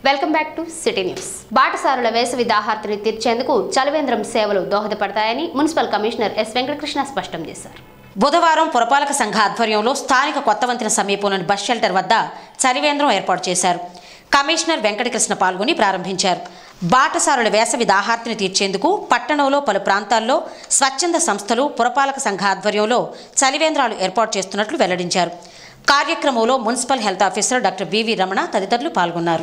welcome back to city news బాటసారుల వేసవి దాహార్తిని తీర్చేందుకు చలవేంద్రం సేవలు దోహదపడతాయని మున్సిపల్ కమిషనర్ ఎస్ వెంకటకృష్ణ స్పష్టం చేశారు బుధవారం పురపాలక సంఘ ఆధ్వర్యంలో స్థానిక కొత్త వంతెన సమీపంలోని బస్ షెల్టర్ వద్ద చలివేంద్రం ఏర్పాటు చేశారు కమిషనర్ వెంకటకృష్ణ పాల్గొని ప్రారంభించారు బాటసారుల వేసవి దాహార్తిని తీర్చేందుకు పట్టణంలో పలు ప్రాంతాల్లో స్వచ్ఛంద సంస్థలు పురపాలక సంఘ ఆధ్వర్యంలో చలివేంద్రాలు ఏర్పాటు చేస్తున్నట్లు వెల్లడించారు కార్యక్రమంలో municipal health officer doctor B V Ramana తదితరులు పాల్గొన్నారు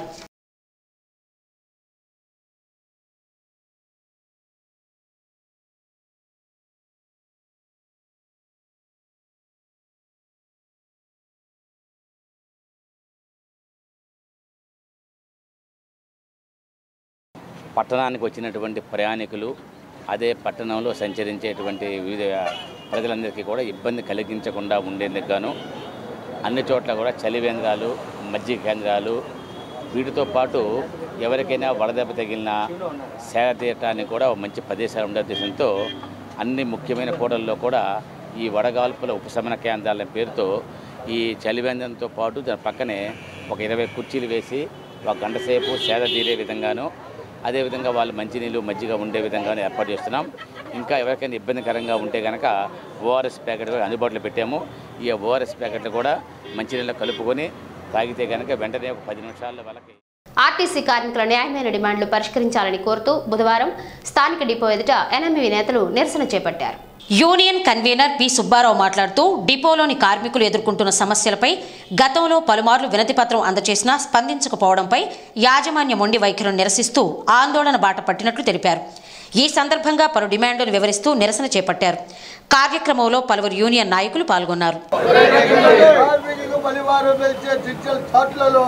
పట్టణానికి వచ్చినటువంటి ప్రయాణికులు అదే పట్టణంలో సంచరించేటువంటి వివిధ ప్రజలందరికీ కూడా ఇబ్బంది కలిగించకుండా ఉండేందుకు గాను అన్ని చోట్ల కూడా చలివేంద్రాలు మజ్జిగ కేంద్రాలు వీటితో పాటు ఎవరికైనా వడదెబ్బ తగిలిన సేద తీయటానికి కూడా ఒక మంచి ప్రదేశాలు ఉండే ఉద్దేశంతో అన్ని ముఖ్యమైన కూడల్లో కూడా ఈ వడగాల్పుల ఉపశమన కేంద్రాల పేరుతో ఈ చలివేంద్రంతో పాటు దాని పక్కనే ఒక ఇరవై కుర్చీలు వేసి ఒక గంట సేపు సేద తీరే విధంగాను అదేవిధంగా వాళ్ళు మంచినీళ్ళు మజ్జిగ ఉండే విధంగానే ఏర్పాటు చేస్తున్నాం ఇంకా ఎవరికైనా ఇబ్బందికరంగా ఉంటే కనుక ఓఆర్ఎస్ ప్యాకెట్ కూడా అందుబాటులో పెట్టాము ఈ ఓఆర్ఎస్ ప్యాకెట్లు కూడా మంచినీళ్ళు కలుపుకొని తాగితే కనుక వెంటనే ఒక పది నిమిషాల్లో వాళ్ళకి ఆర్టీసీ కార్మికుల న్యాయమైన డిమాండ్లు పరిష్కరించాలని కోరుతూ బుధవారం స్థానిక డిపో ఎదుట ఎన్ఎంఈ నేతలు నిరసన చేపట్టారు యూనియన్ కన్వీనర్ పి సుబ్బారావు మాట్లాడుతూ డిపోలోని కార్మికులు ఎదుర్కొంటున్న సమస్యలపై గతంలో పలుమార్లు వినతిపత్రం అందజేసినా స్పందించకపోవడంపై యాజమాన్య మొండి వైఖరిని నిరసిస్తూ ఆందోళన బాట పట్టినట్లు తెలిపారు ఈ సందర్భంగా పలు డిమాండ్లను వివరిస్తూ నిరసన చేపట్టారు కార్యక్రమంలో పలువురు యూనియన్ నాయకులు పాల్గొన్నారు కార్మికులకు బలివారం పెంచే డిజిటల్ చాట్లలో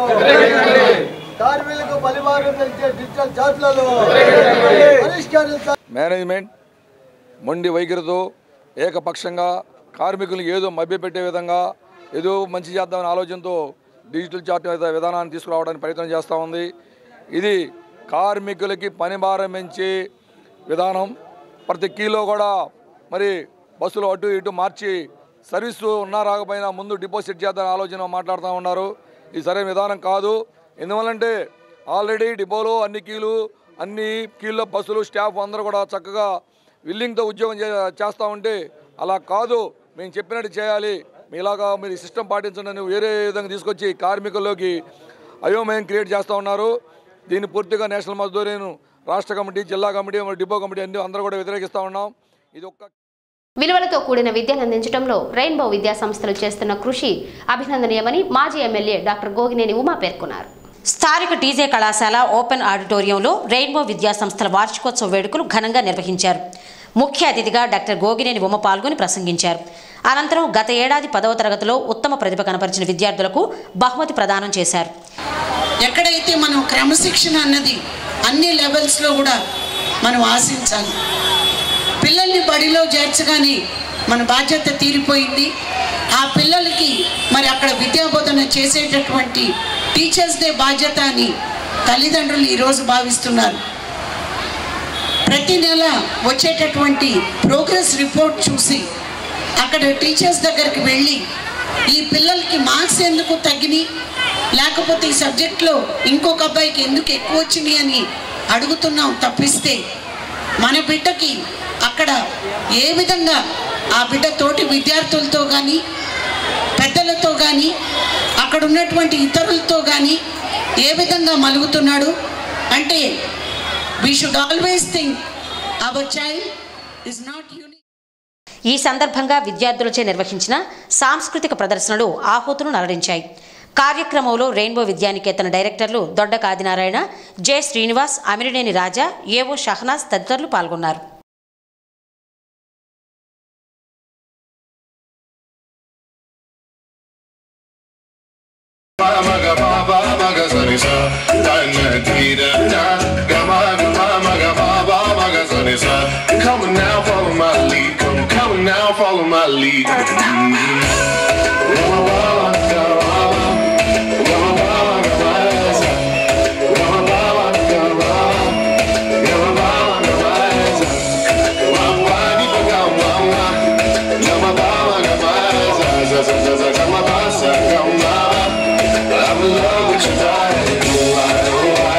కార్మికులకు బలివారం పెంచే డిజిటల్ చాట్లలో పరిష్కరించాలి మేనేజ్మెంట్ మొండి వైఖరితో ఏకపక్షంగా కార్మికులు ఏదో మభ్యపెట్టే విధంగా ఏదో మంచి చేద్దామనే ఆలోచనతో డిజిటల్ చార్ట్ విధ- విధానాన్ని తీసుకురావడానికి ప్రయత్నం చేస్తూ ఉంది ఇది కార్మికులకి పని భారం పెంచే విధానం ప్రతి కీలో కూడా మరి బస్సులు అటు ఇటు మార్చి సర్వీసు ఉన్నా రాకపోయినా ముందు డిపాజిట్ చేద్దామనే ఆలోచన మాట్లాడుతూ ఉన్నారు ఇది సరైన విధానం కాదు ఎందువల్లంటే ఆల్రెడీ డిపోలో అన్ని కీలు అన్ని కీల్లో బస్సులు స్టాఫ్ అందరూ కూడా చక్కగా విల్లింగ్తో ఉద్యోగం చే చేస్తూ ఉంటే అలా కాదు మేము చెప్పినట్టు చేయాలి మీలాగా మీరు సిస్టమ్ పాటించండి అని వేరే విధంగా తీసుకొచ్చి కార్మికుల్లోకి అయోమయం క్రియేట్ చేస్తూ ఉన్నారు దీన్ని పూర్తిగా నేషనల్ మజ్దూరీను రాష్ట్ర కమిటీ జిల్లా కమిటీ మరియు డిపో కమిటీ అన్ని అందరూ కూడా వ్యతిరేకిస్తూ ఉన్నాం ఇది ఒక్క విలువలతో కూడిన విద్యను అందించడంలో రెయిన్బో విద్యా సంస్థలు చేస్తున్న కృషి అభినందనీయమని మాజీ ఎమ్మెల్యే డాక్టర్ గోగినేని ఉమా పేర్కొన్నారు స్థానిక టీజే కళాశాల ఓపెన్ ఆడిటోరియంలో రెయిన్బో విద్యా సంస్థల వార్షికోత్సవ వేడుకలు ఘనంగా నిర్వహించారు ముఖ్య అతిథిగా డాక్టర్ గోగినేని ఉమ పాల్గొని ప్రసంగించారు అనంతరం గత ఏడాది పదవ తరగతిలో ఉత్తమ ప్రతిభ కనపరిచిన విద్యార్థులకు బహుమతి ప్రదానం చేశారు ఎక్కడైతే మనం క్రమశిక్షణ అన్నది అన్ని లెవెల్స్లో కూడా మనం ఆశించాలి పిల్లల్ని బడిలో చేర్చగానే మన బాధ్యత తీరిపోయింది ఆ పిల్లలకి మరి అక్కడ విద్యాబోధన చేసేటటువంటి టీచర్స్ డే బాధ్యత అని తల్లిదండ్రులు ఈరోజు భావిస్తున్నారు ప్రతి నెల వచ్చేటటువంటి ప్రోగ్రెస్ రిపోర్ట్ చూసి అక్కడ టీచర్స్ దగ్గరికి వెళ్ళి ఈ పిల్లలకి మార్క్స్ ఎందుకు తగ్గినాయి లేకపోతే ఈ సబ్జెక్ట్లో ఇంకొక అబ్బాయికి ఎందుకు ఎక్కువ వచ్చినాయి అని అడుగుతున్నాం తప్పిస్తే మన బిడ్డకి అక్కడ ఏ విధంగా ఆ బిడ్డ తోటి విద్యార్థులతో కానీ పెద్దలతో కానీ అక్కడ ఉన్నటువంటి ఇతరులతో కానీ ఏ విధంగా మలుగుతున్నాడు అంటే we should always think our child is not unique ఈ సందర్భంగా విద్యార్థులచే నిర్వహించిన సాంస్కృతిక ప్రదర్శనలు ఆహుతులను అలరించాయి కార్యక్రమంలో రెయిన్బో విద్యానికేతన డైరెక్టర్లు దొడ్డ కాదినారాయణ జె శ్రీనివాస్ అమిరినేని రాజా ఏవో షహనాజ్ తదితరులు పాల్గొన్నారు maga baba maga sarisa dana tira na gama gama maga baba maga sarisa come on now follow my lead come come on now follow my lead Come on,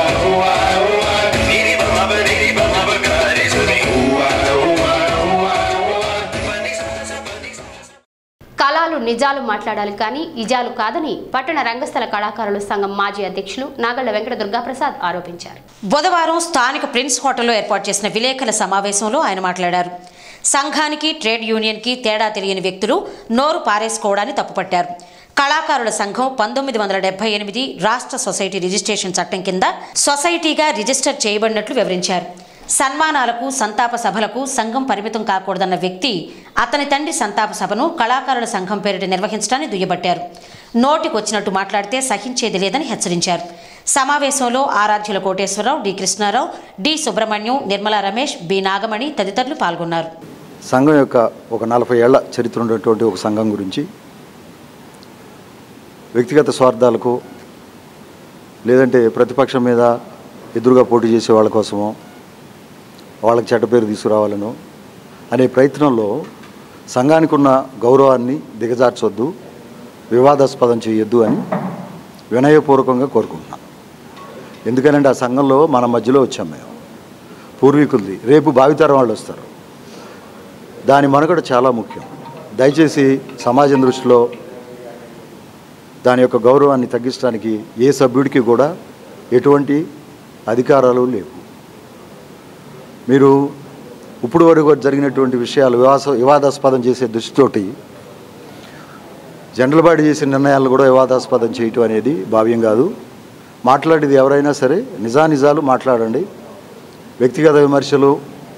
నిజాలు మాట్లాడాలి కానీ ఇజాలు కాదని పట్టణ రంగస్థల కళాకారుల సంఘం మాజీ అధ్యక్షులు నాగళ్ల వెంకట దుర్గాప్రసాద్ ఆరోపించారు బుధవారం స్థానిక ప్రిన్స్ హోటల్లో ఏర్పాటు చేసిన విలేకరుల సమావేశంలో ఆయన మాట్లాడారు సంఘానికి ట్రేడ్ యూనియన్కి తేడా తెలియని వ్యక్తులు నోరు పారేసుకోవడాన్ని తప్పుపట్టారు కళాకారుల సంఘం పంతొమ్మిది వందల డెబ్బై ఎనిమిది రాష్ట్ర సొసైటీ రిజిస్ట్రేషన్ చట్టం కింద సొసైటీగా రిజిస్టర్ చేయబడినట్లు వివరించారు సన్మానాలకు సంతాప సభలకు సంఘం పరిమితం కాకూడదన్న వ్యక్తి అతని తండ్రి సంతాప సభను కళాకారుల సంఘం పేరిట నిర్వహించడాన్ని దుయ్యబట్టారు నోటికొచ్చినట్టు మాట్లాడితే సహించేది లేదని హెచ్చరించారు సమావేశంలో Aradhyula Koteswararao D Krishnarao D Subrahmanyam Nirmala Ramesh B Nagamani తదితరులు పాల్గొన్నారు సంఘం యొక్క ఒక నలభై ఏళ్ల చరిత్ర ఉన్నటువంటి ఒక సంఘం గురించి వ్యక్తిగత స్వార్థాలకు లేదంటే ప్రతిపక్షం మీద ఎదురుగా పోటీ చేసే వాళ్ళ కోసమో వాళ్ళకి చెడ్డ పేరు తీసుకురావాలనో అనే ప్రయత్నంలో సంఘానికి ఉన్న గౌరవాన్ని దిగజార్చొద్దు వివాదాస్పదం చేయొద్దు అని వినయపూర్వకంగా కోరుకుంటున్నాం ఎందుకనంటే ఆ సంఘంలో మన మధ్యలో వచ్చాం మేము పూర్వీకులది రేపు భావితరం వాళ్ళు వస్తారు దాని మనుగడ చాలా ముఖ్యం దయచేసి సమాజం దృష్టిలో దాని యొక్క గౌరవాన్ని తగ్గించడానికి ఏ సభ్యుడికి కూడా ఎటువంటి అధికారాలు లేవు మీరు ఇప్పుడు వరకు జరిగినటువంటి విషయాలు వివాస వివాదాస్పదం చేసే దృష్టితోటి జనరల్ బాడీ చేసిన నిర్ణయాలను కూడా వివాదాస్పదం చేయటం అనేది భావ్యం కాదు మాట్లాడేది ఎవరైనా సరే నిజానిజాలు మాట్లాడండి వ్యక్తిగత విమర్శలు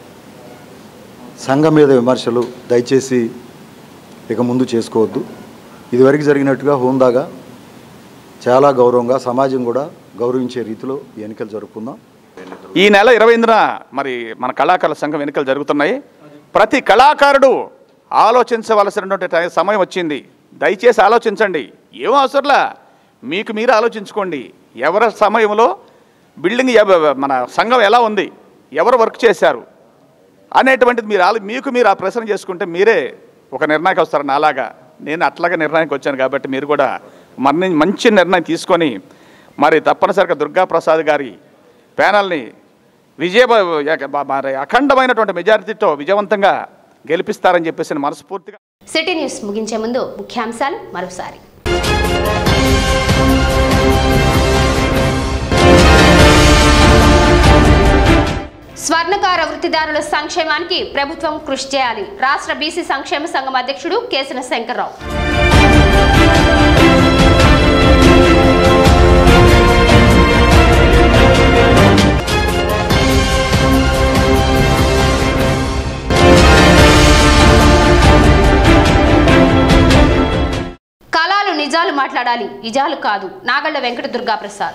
సంఘం మీద విమర్శలు దయచేసి ఇక ముందు చేసుకోవద్దు ఇదివరకు జరిగినట్టుగా హోందాగా చాలా గౌరవంగా సమాజం కూడా గౌరవించే రీతిలో ఈ ఎన్నికలు జరుపుకుందాం ఈ నెల ఇరవై ఎనిమిదిన మరి మన కళాకారుల సంఘం ఎన్నికలు జరుగుతున్నాయి ప్రతి కళాకారుడు ఆలోచించవలసినటువంటి టై- సమయం వచ్చింది దయచేసి ఆలోచించండి ఏం అవసరంలా మీకు మీరు ఆలోచించుకోండి ఎవరి సమయంలో బిల్డింగ్ ఎవ- మన సంఘం ఎలా ఉంది ఎవరు వర్క్ చేశారు అనేటువంటిది మీరు ఆలో మీకు మీరు ఆ ప్రశ్న చేసుకుంటే మీరే ఒక నిర్ణయానికి వస్తారు నాలాగా నేను అట్లాగే నిర్ణయానికి వచ్చాను కాబట్టి మీరు కూడా మన మంచి నిర్ణయం తీసుకొని మరి తప్పనిసరిగా దుర్గా ప్రసాద్ గారి ప్యానల్ని విజయ మరి అఖండమైనటువంటి మెజారిటీతో విజయవంతంగా గెలిపిస్తారని చెప్పేసి నేను మనస్ఫూర్తిగా సిటీ న్యూస్ ముగించే ముందు ముఖ్యాంశాలు మరోసారి స్వర్ణకార వృత్తిదారుల సంక్షేమానికి ప్రభుత్వం కృషి చేయాలి రాష్ట్ర బీసీ సంక్షేమ సంఘం అధ్యక్షుడు కేసన శంకర్రావు కళాలు నిజాలు మాట్లాడాలి నిజాలు కాదు నాగళ్ల వెంకట దుర్గా ప్రసాద్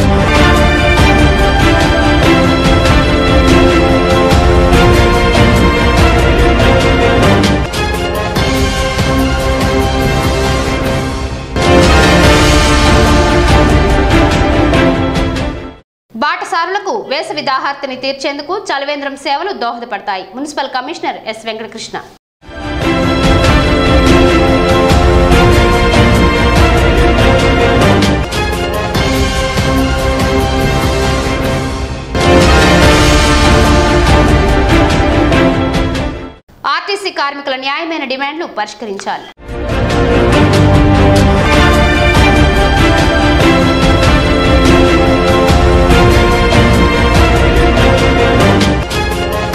బాటసారులకు వేసవి దాహార్తిని తీర్చేందుకు చలవేంద్రం సేవలు దోహదపడతాయి municipal commissioner S Venkatakrishna RTC కార్మికుల న్యాయమైన డిమాండ్లు పరిష్కరించాలి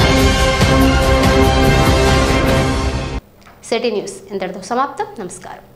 సిటీ న్యూస్ ఇంతటితో సమాప్తం నమస్కారం